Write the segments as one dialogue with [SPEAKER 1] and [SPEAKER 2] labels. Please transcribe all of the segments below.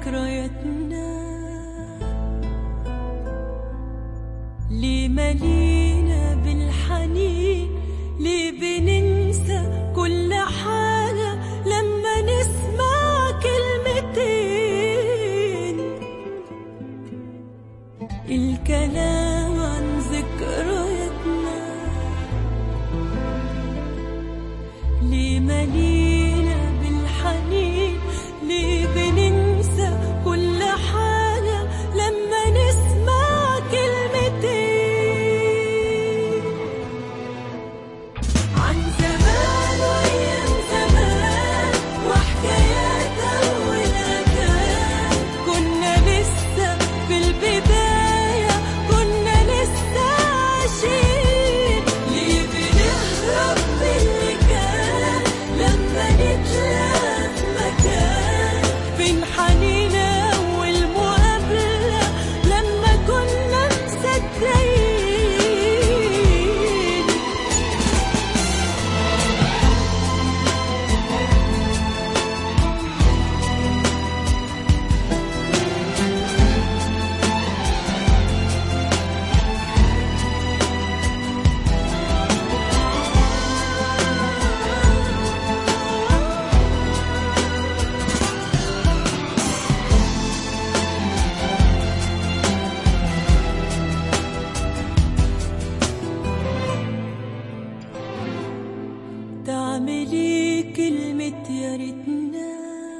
[SPEAKER 1] ذكرياتنا ليه ملينا بالحنين ليه بننسى كل حاجة لما نسمع كلمتين الكلام عن ذكرياتنا ليه ملينا بالحنين ليه بننسى كل حاجة لما نسمع كلمتين عن زمان وأيام زمان وحكايات أولها كان كنا لسه في البداية كنا لسه عايشين ليه بنهرب من اللي كان لما نتلاقى في مكان فين حنين أول مقابلة لما كنا مصدقين تعملي كلمة يا ريتنا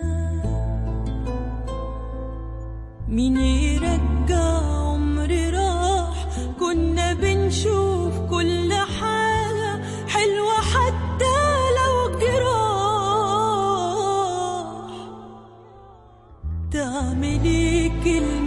[SPEAKER 1] مين يرجع عمري راح كنا بنشوف كل حاجة حلوة حتى لو جراح تعملي كلمة